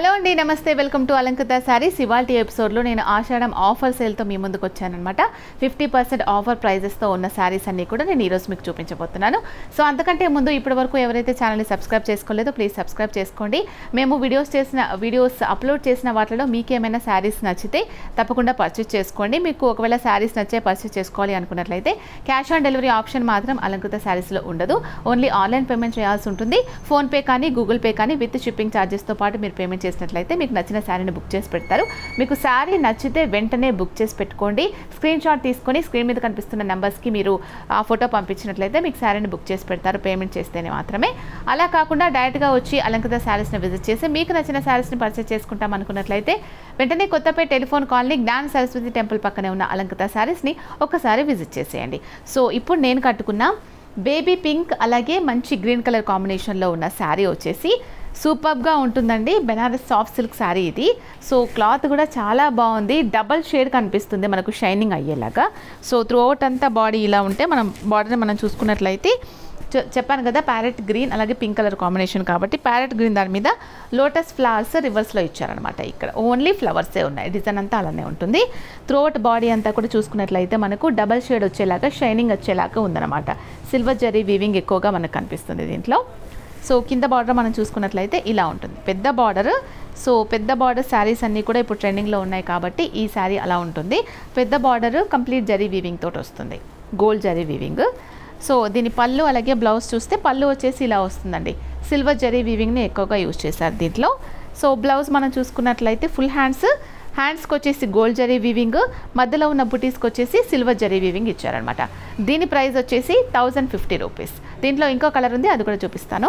hello అండి నమస్తే welcome to అలంకృత saris ఇవాళ ఎపిసోడ్లో నేను ఆషాఢం ఆఫర్ సేల్తో మీ ముందుకు వచ్చానమాట ఫిఫ్టీ పర్సెంట్ ఆఫర్ ప్రైజెస్తో ఉన్న శారీస్ అన్నీ కూడా నేను ఈరోజు మీకు చూపించబోతున్నాను సో అంతకంటే ముందు ఇప్పటి వరకు ఎవరైతే ఛానల్ని సబ్స్క్రైబ్ చేసుకోలేదో ప్లీజ్ సబ్స్క్రైబ్ చేసుకోండి మేము వీడియోస్ చేసిన వీడియోస్ అప్లోడ్ చేసిన వాటిలో మీకు ఏమైనా శారీస్ నచ్చితే తప్పకుండా పర్చేస్ చేసుకోండి మీకు ఒకవేళ శారీస్ నచ్చే పర్చేస్ చేసుకోవాలి అనుకున్నట్లయితే క్యాష్ ఆన్ డెలివరీ ఆప్షన్ మాత్రం అలంకృత శారీస్లో ఉండదు ఓన్లీ ఆన్లైన్ పేమెంట్ చేయాల్సి ఉంటుంది ఫోన్పే కానీ గూగుల్ పే కానీ విత్ షిప్పింగ్ ఛార్జెస్తో పాటు మీరు పేమెంట్ చేసినట్లయితే మీకు నచ్చిన శారీని బుక్ చేసి పెడతారు మీకు శారీ నచ్చితే వెంటనే బుక్ చేసి పెట్టుకోండి స్క్రీన్ షాట్ తీసుకొని స్క్రీన్ మీద కనిపిస్తున్న నెంబర్స్కి మీరు ఆ ఫోటో పంపించినట్లయితే మీకు శారీని బుక్ చేసి పెడతారు పేమెంట్ చేస్తేనే మాత్రమే అలా కాకుండా డైరెక్ట్గా వచ్చి అలంకృత శారీస్ని విజిట్ చేసి మీకు నచ్చిన శారీస్ని పర్చేస్ చేసుకుంటాం అనుకున్నట్లయితే వెంటనే కొత్తపేట టెలిఫోన్ కాలనీ జ్ఞాన సరస్వతి టెంపుల్ పక్కనే ఉన్న అలంకృత శారీస్ని ఒకసారి విజిట్ చేసేయండి సో ఇప్పుడు నేను కట్టుకున్న బేబీ పింక్ అలాగే మంచి గ్రీన్ కలర్ కాంబినేషన్లో ఉన్న శారీ వచ్చేసి సూపర్గా ఉంటుందండి బెనారస్ సాఫ్ట్ సిల్క్ శారీ ఇది సో క్లాత్ కూడా చాలా బాగుంది డబల్ షేడ్ కనిపిస్తుంది మనకు షైనింగ్ అయ్యేలాగా సో త్రూ అవుట్ అంతా బాడీ ఇలా ఉంటే మనం బాడీని మనం చూసుకున్నట్లయితే చె- చెప్పాను కదా ప్యారెట్ గ్రీన్ అలాగే పింక్ కలర్ కాంబినేషన్ కాబట్టి ప్యారెట్ గ్రీన్ దాని మీద లోటస్ ఫ్లవర్స్ రివర్స్లో ఇచ్చారనమాట ఇక్కడ ఓన్లీ ఫ్లవర్సే ఉన్నాయి డిజైన్ అంతా అలానే ఉంటుంది త్రోట్ బాడీ అంతా కూడా చూసుకున్నట్లయితే మనకు డబల్ షేడ్ వచ్చేలాగా షైనింగ్ వచ్చేలాగా ఉందన్నమాట సిల్వర్ జరీ వీవింగ్ ఎక్కువగా మనకు కనిపిస్తుంది దీంట్లో సో కింద బార్డర్ మనం చూసుకున్నట్లయితే ఇలా ఉంటుంది పెద్ద బార్డర్ సో పెద్ద బార్డర్ శారీస్ అన్నీ కూడా ఇప్పుడు ట్రెండింగ్లో ఉన్నాయి కాబట్టి ఈ శారీ అలా ఉంటుంది పెద్ద బార్డర్ కంప్లీట్ జరీ వీవింగ్ తోటి వస్తుంది గోల్డ్ జరీ వీవింగ్ సో దీని పళ్ళు అలాగే బ్లౌజ్ చూస్తే పళ్ళు వచ్చేసి ఇలా వస్తుందండి సిల్వర్ జరీ వీవింగ్ని ఎక్కువగా యూజ్ చేశారు దీంట్లో సో బ్లౌజ్ మనం చూసుకున్నట్లయితే ఫుల్ హ్యాండ్స్ హ్యాండ్స్కి వచ్చేసి గోల్డ్ జరీ వీవింగ్ మధ్యలో ఉన్న బుటీస్కి వచ్చేసి సిల్వర్ జరీ వీవింగ్ ఇచ్చారనమాట దీని ప్రైస్ వచ్చేసి థౌజండ్ ఫిఫ్టీ రూపీస్ దీంట్లో ఇంకో కలర్ ఉంది అది కూడా చూపిస్తాను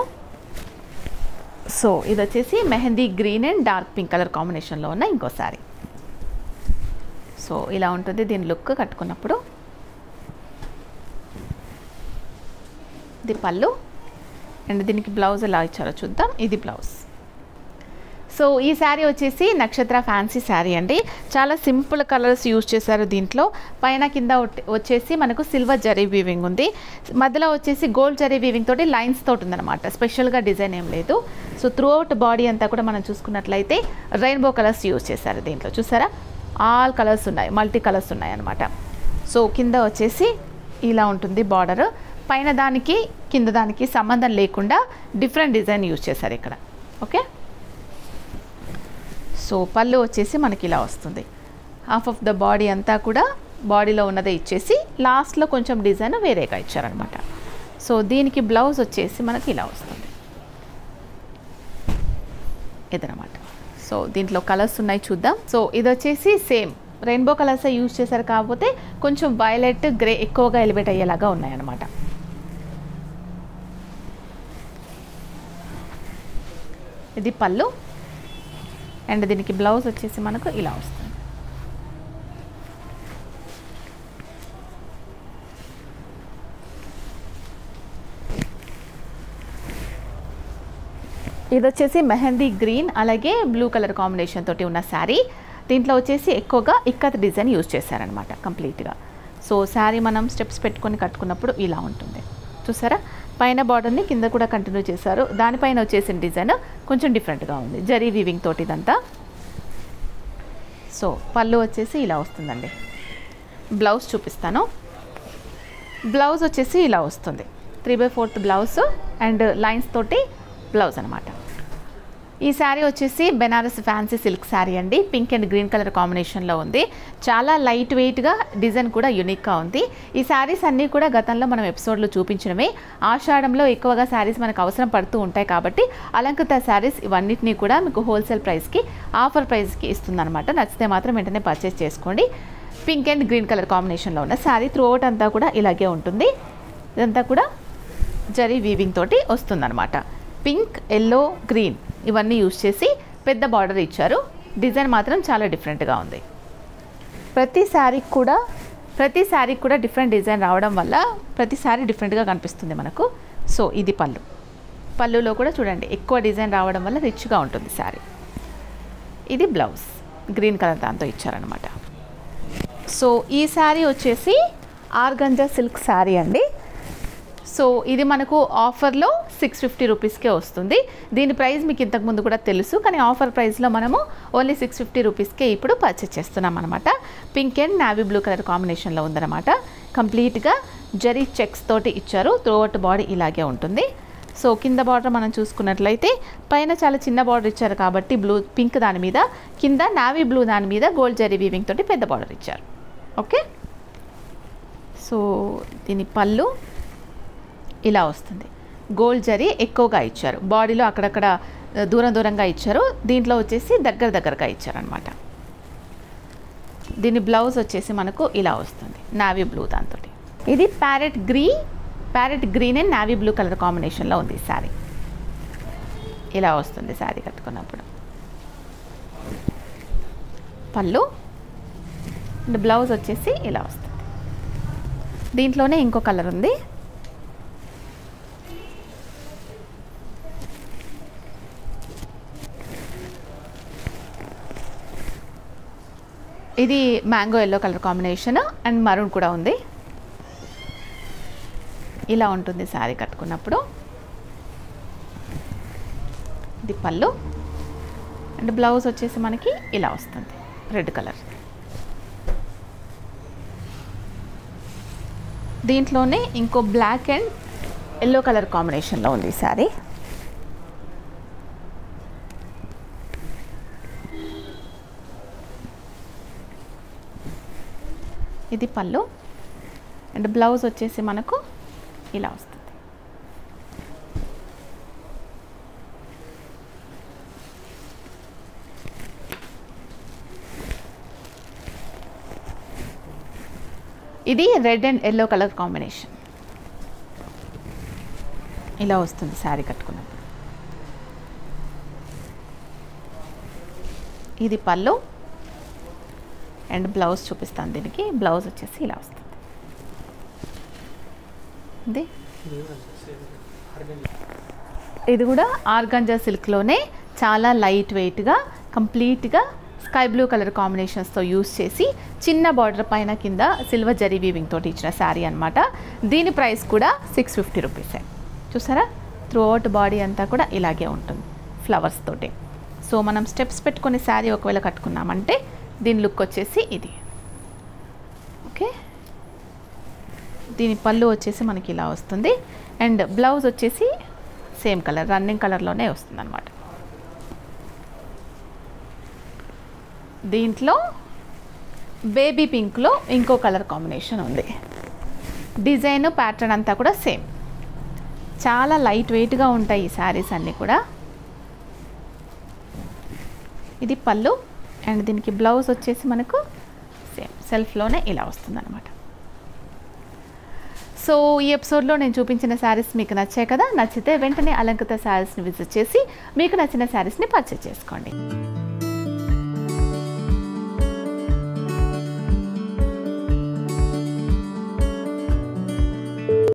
సో ఇది వచ్చేసి mehndi green and dark pink colour కాంబినేషన్లో ఉన్న ఇంకో శారీ సో ఇలా ఉంటుంది దీని లుక్ కట్టుకున్నప్పుడు ఇది పళ్ళు అండ్ దీనికి బ్లౌజ్ ఎలా ఇచ్చారో చూద్దాం ఇది బ్లౌజ్ సో ఈ శారీ వచ్చేసి నక్షత్ర ఫ్యాన్సీ శారీ అండి చాలా సింపుల్ కలర్స్ యూజ్ చేశారు దీంట్లో పైన కింద ఒట్- వచ్చేసి మనకు సిల్వర్ జరీ వీవింగ్ ఉంది మధ్యలో వచ్చేసి గోల్డ్ జరీ వీవింగ్ తోటి లైన్స్ తోటి ఉందన్నమాట స్పెషల్గా డిజైన్ ఏం లేదు సో త్రూ అవుట్ బాడీ అంతా కూడా మనం చూసుకున్నట్లయితే రెయిన్బో కలర్స్ యూజ్ చేశారు దీంట్లో చూసారా ఆల్ కలర్స్ ఉన్నాయి మల్టీ కలర్స్ ఉన్నాయి అన్నమాట సో కింద వచ్చేసి ఇలా ఉంటుంది బార్డర్ పైన దానికి కింద దానికి సంబంధం లేకుండా డిఫరెంట్ డిజైన్ యూజ్ చేశారు ఇక్కడ ఓకే సో పళ్ళు వచ్చేసి మనకి ఇలా వస్తుంది హాఫ్ ఆఫ్ ద బాడీ అంతా కూడా బాడీలో ఉన్నదే ఇచ్చేసి లాస్ట్లో కొంచెం డిజైన్ వేరేగా ఇచ్చారనమాట సో దీనికి బ్లౌజ్ వచ్చేసి మనకి ఇలా వస్తుంది ఇదనమాట సో దీంట్లో కలర్స్ ఉన్నాయి చూద్దాం సో ఇది వచ్చేసి సేమ్ రెయిన్బో కలర్స్ యూజ్ చేశారు కాకపోతే కొంచెం వైలెట్ గ్రే ఎక్కువగా ఎలివేట్ అయ్యేలాగా ఉన్నాయన్నమాట ఇది పళ్ళు అండ్ దీనికి బ్లౌజ్ వచ్చేసి మనకు ఇలా వస్తుంది ఇది వచ్చేసి మెహందీ గ్రీన్ అలాగే బ్లూ కలర్ కాంబినేషన్ తోటి ఉన్న శారీ దీంట్లో వచ్చేసి ఎక్కువగా ఇక్కత్ డిజైన్ యూజ్ చేశారనమాట కంప్లీట్గా సో శారీ మనం స్టెప్స్ పెట్టుకొని కట్టుకున్నప్పుడు ఇలా ఉంటుంది చూసారా పైన బార్డర్ని కింద కూడా కంటిన్యూ చేశారు దానిపైన వచ్చేసిన డిజైన్ కొంచెం డిఫరెంట్గా ఉంది జరీ వీవింగ్ తోటి ఇదంతా సో పళ్ళు వచ్చేసి ఇలా వస్తుందండి బ్లౌజ్ చూపిస్తాను బ్లౌజ్ వచ్చేసి ఇలా వస్తుంది three by fourth blouse and lines తోటి బ్లౌజ్ అనమాట ఈ శారీ వచ్చేసి బెనారస్ ఫ్యాన్సీ సిల్క్ శారీ అండి పింక్ అండ్ గ్రీన్ కలర్ కాంబినేషన్లో ఉంది చాలా లైట్ వెయిట్గా డిజైన్ కూడా యూనిక్గా ఉంది ఈ శారీస్ అన్నీ కూడా గతంలో మనం ఎపిసోడ్లో చూపించినవే ఆషాఢంలో ఎక్కువగా శారీస్ మనకు అవసరం పడుతూ ఉంటాయి కాబట్టి అలంకృత శారీస్ ఇవన్నిటినీ కూడా మీకు హోల్సేల్ ప్రైస్కి ఆఫర్ ప్రైస్కి ఇస్తుందన్నమాట నచ్చితే మాత్రం వెంటనే పర్చేస్ చేసుకోండి పింక్ అండ్ గ్రీన్ కలర్ కాంబినేషన్లో ఉన్న శారీ త్రూ అవుట్ అంతా కూడా ఇలాగే ఉంటుంది ఇదంతా కూడా జరీ వీవింగ్ తోటి వస్తుందన్నమాట పింక్ ఎల్లో గ్రీన్ ఇవన్నీ యూజ్ చేసి పెద్ద బార్డర్ ఇచ్చారు డిజైన్ మాత్రం చాలా డిఫరెంట్గా ఉంది ప్రతి శారీకి కూడా ప్రతి శారీకి కూడా డిఫరెంట్ డిజైన్ రావడం వల్ల ప్రతి శారీ డిఫరెంట్గా కనిపిస్తుంది మనకు సో ఇది పళ్ళు పళ్ళులో కూడా చూడండి ఎక్కువ డిజైన్ రావడం వల్ల రిచ్గా ఉంటుంది శారీ ఇది బ్లౌజ్ గ్రీన్ కలర్ దాంతో ఇచ్చారనమాట సో ఈ శారీ వచ్చేసి ఆర్గంజా సిల్క్ శారీ అండి సో ఇది మనకు ఆఫర్లో సిక్స్ ఫిఫ్టీ రూపీస్కే వస్తుంది దీని ప్రైస్ మీకు ఇంతకుముందు కూడా తెలుసు కానీ ఆఫర్ ప్రైస్లో మనము ఓన్లీ సిక్స్ ఫిఫ్టీ రూపీస్కే ఇప్పుడు పర్చేస్ చేస్తున్నాం అనమాట pink and navy blue colour కాంబినేషన్లో ఉందన్నమాట కంప్లీట్గా జరీ చెక్స్ తోటి ఇచ్చారు త్రోఅవుట్ బాడీ ఇలాగే ఉంటుంది సో కింద బార్డర్ మనం చూసుకున్నట్లయితే పైన చాలా చిన్న బార్డర్ ఇచ్చారు కాబట్టి బ్లూ పింక్ దాని మీద కింద నావీ బ్లూ దాని మీద గోల్డ్ జరీ వీవింగ్ తోటి పెద్ద బార్డర్ ఇచ్చారు ఓకే సో దీని పళ్ళు ఇలా వస్తుంది గోల్డ్ జరీ ఎక్కువగా ఇచ్చారు బాడీలో అక్కడక్కడ ఆ, దూరం దూరంగా ఇచ్చారు దీంట్లో వచ్చేసి దగ్గర దగ్గరగా ఇచ్చారనమాట దీని బ్లౌజ్ వచ్చేసి మనకు ఇలా వస్తుంది నావీ బ్లూ దాంతో ఇది parrot green parrot green and navy blue colour కాంబినేషన్లో ఉంది శారీ ఇలా వస్తుంది శారీ కట్టుకున్నప్పుడు పళ్ళు అండ్ బ్లౌజ్ వచ్చేసి ఇలా వస్తుంది దీంట్లోనే ఇంకో కలర్ ఉంది ఇది mango yellow colour combination and maroon కూడా ఉంది ఇలా ఉంటుంది శారీ కట్టుకున్నప్పుడు ఇది పళ్ళు అండ్ బ్లౌజ్ వచ్చేసి మనకి ఇలా వస్తుంది రెడ్ కలర్ దీంట్లోనే ఇంకో బ్లాక్ అండ్ ఎల్లో కలర్ కాంబినేషన్లో ఉంది ఈ శారీ ఇది పళ్ళు అండ్ బ్లౌజ్ వచ్చేసి మనకు ఇలా వస్తుంది ఇది red and yellow colour combination ఇలా వస్తుంది శారీ కట్టుకున్నప్పుడు ఇది పళ్ళు అండ్ బ్లౌజ్ చూపిస్తాను దీనికి బ్లౌజ్ వచ్చేసి ఇలా వస్తుంది ఇది ఇది కూడా ఆర్గంజా సిల్క్లోనే చాలా లైట్ వెయిట్గా కంప్లీట్గా స్కై బ్లూ కలర్ కాంబినేషన్స్తో యూస్ చేసి చిన్న బార్డర్ పైన కింద సిల్వర్ జరీ వీవింగ్ తోటి ఇచ్చిన శారీ అనమాట దీని ప్రైస్ కూడా సిక్స్ ఫిఫ్టీ రూపీసే చూసారా త్రూ అవుట్ బాడీ అంతా కూడా ఇలాగే ఉంటుంది ఫ్లవర్స్ తోటి సో మనం స్టెప్స్ పెట్టుకుని శారీ ఒకవేళ కట్టుకున్నామంటే దీని లుక్ వచ్చేసి ఇది ఓకే దీని పళ్ళు వచ్చేసి మనకి ఇలా వస్తుంది అండ్ బ్లౌజ్ వచ్చేసి సేమ్ కలర్ రన్నింగ్ కలర్లోనే వస్తుంది అనమాట దీంట్లో బేబీ పింక్లో ఇంకో కలర్ కాంబినేషన్ ఉంది డిజైన్ ప్యాటర్న్ అంతా కూడా సేమ్ చాలా లైట్ వెయిట్గా ఉంటాయి ఈ శారీస్ అన్నీ కూడా ఇది పళ్ళు అండ్ దీనికి బ్లౌజ్ వచ్చేసి మనకు సేమ్ సెల్ఫ్లోనే ఇలా వస్తుంది అనమాట సో ఈ ఎపిసోడ్లో నేను చూపించిన శారీస్ మీకు నచ్చాయి కదా నచ్చితే వెంటనే అలంకృత శారీస్ని విజిట్ చేసి మీకు నచ్చిన శారీస్ని పర్చేస్ చేసుకోండి